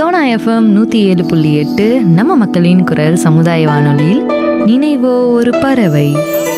Sona FM நூற்றி ஏழு புள்ளி எட்டு நம்ம மக்களின் குரல் சமுதாய வானொலியில் நினைவோ ஒரு பறவை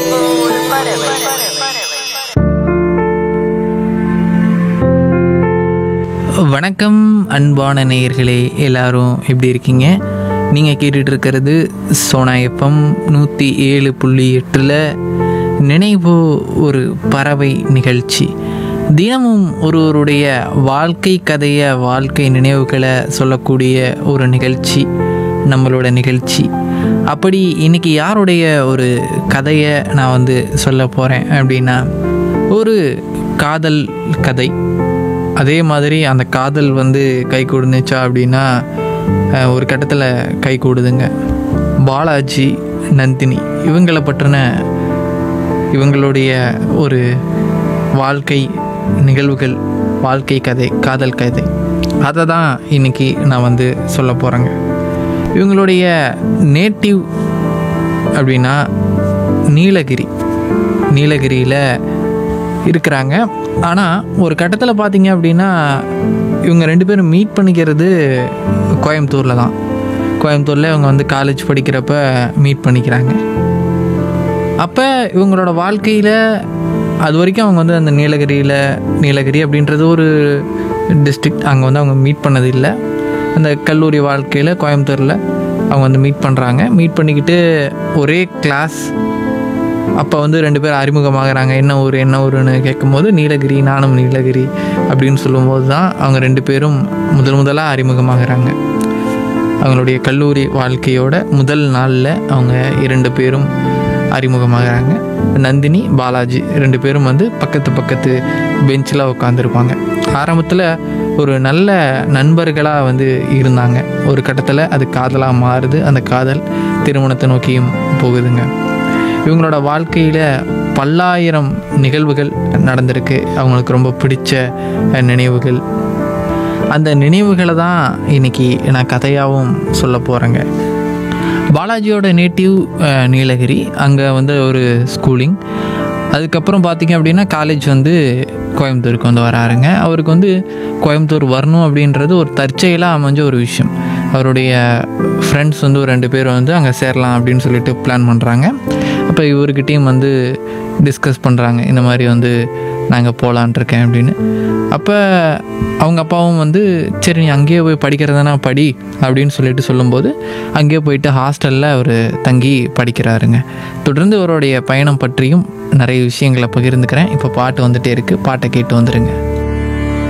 வணக்கம் அன்பான நேயர்களே எல்லாரும் எப்படி இருக்கீங்க நீங்கள் கேட்டுட்டு இருக்கிறது சோனா எஃப்எம் நூற்றி ஏழு புள்ளி எட்டில் நினைவு ஒரு பறவை நிகழ்ச்சி தினமும் ஒருவருடைய வாழ்க்கை கதையை வாழ்க்கை நினைவுகளை சொல்லக்கூடிய ஒரு நிகழ்ச்சி நம்மளோட நிகழ்ச்சி அப்படி இன்னைக்கு யாருடைய ஒரு கதையை நான் வந்து சொல்ல போகிறேன் அப்படின்னா ஒரு காதல் கதை அதே மாதிரி அந்த காதல் வந்து கை கொடுந்துச்சா அப்படின்னா அஹ், ஒரு கட்டத்தில் கை கூடுதுங்க பாலாஜி நந்தினி இவங்களை பற்றின இவங்களுடைய ஒரு வாழ்க்கை நிகழ்வுகள் வாழ்க்கை கதை காதல் கதை அதை தான் இன்னைக்கு நான் வந்து சொல்ல போகிறேங்க இவங்களுடைய நேட்டிவ் அப்படின்னா நீலகிரி நீலகிரியில் இருக்கிறாங்க ஆனால் ஒரு கட்டத்தில் பார்த்தீங்க அப்படின்னா இவங்க ரெண்டு பேரும் மீட் பண்ணிக்கிறது கோயம்புத்தூரில் தான் கோயம்புத்தூரில் இவங்க வந்து காலேஜ் படிக்கிறப்ப மீட் பண்ணிக்கிறாங்க அப்போ இவங்களோட வாழ்க்கையில் அது வரைக்கும் அவங்க வந்து அந்த நீலகிரியில் நீலகிரி அப்படின்றது ஒரு டிஸ்ட்ரிக்ட் அங்கே வந்து அவங்க மீட் பண்ணது இல்லை அந்த கல்லூரி வாழ்க்கையில் கோயம்புத்தூரில் அவங்க வந்து மீட் பண்ணுறாங்க மீட் பண்ணிக்கிட்டு ஒரே கிளாஸ் அப்போ வந்து ரெண்டு பேரும் அறிமுகமாகறாங்க என்ன ஊர் என்ன ஊருன்னு கேட்கும்போது நீலகிரி நானும் நீலகிரி அப்படின்னு சொல்லும்போது தான் அவங்க ரெண்டு பேரும் முதல் முதலாக அறிமுகமாகறாங்க அவங்களுடைய கல்லூரி வாழ்க்கையோட முதல் நாளில் அவங்க இரண்டு பேரும் அறிமுகமாகறாங்க நந்தினி பாலாஜி ரெண்டு பேரும் வந்து பக்கத்து பக்கத்து பெஞ்சில் உட்காந்துருப்பாங்க ஆரம்பத்தில் ஒரு நல்ல நண்பர்களாக வந்து இருந்தாங்க ஒரு கட்டத்தில் அது காதலாக மாறுது அந்த காதல் திருமணத்தை நோக்கியும் போகுதுங்க இவங்களோட வாழ்க்கையில் பல்லாயிரம் நிகழ்வுகள் நடந்திருக்கு அவங்களுக்கு ரொம்ப பிடிச்ச அஹ், நினைவுகள் அந்த நினைவுகளை தான் இன்னைக்கு நான் கதையாகவும் சொல்ல போகிறேங்க பாலாஜியோட நேட்டிவ் நீலகிரி அங்கே வந்து ஒரு ஸ்கூலிங் அதுக்கப்புறம் பார்த்தீங்க அப்படின்னா காலேஜ் வந்து கோயம்புத்தூருக்கு வந்து வராருங்க அவருக்கு வந்து கோயம்புத்தூர் வரணும் அப்படின்றது ஒரு தற்செயலாக அமைஞ்ச ஒரு விஷயம் அவருடைய ஃப்ரெண்ட்ஸ் வந்து ஒரு ரெண்டு பேர் வந்து அங்கே சேரலாம் அப்படின்னு சொல்லிட்டு பிளான் பண்ணுறாங்க அப்போ இவர்கிட்டையும் வந்து டிஸ்கஸ் பண்ணுறாங்க இந்த மாதிரி வந்து நாங்கள் போகலான் இருக்கேன் அப்படின்னு அப்போ அவங்க அப்பாவும் வந்து சரி நீ அங்கேயே போய் படிக்கிறதுனா படி அப்படின்னு சொல்லிட்டு சொல்லும்போது அங்கேயே போயிட்டு ஹாஸ்டலில் அவர் தங்கி படிக்கிறாருங்க தொடர்ந்து அவருடைய பயணம் பற்றியும் நிறைய விஷயங்களை பகிர்ந்துக்கிறேன் இப்போ பாட்டு வந்துட்டே இருக்குது பாட்டை கேட்டு வந்துடுங்க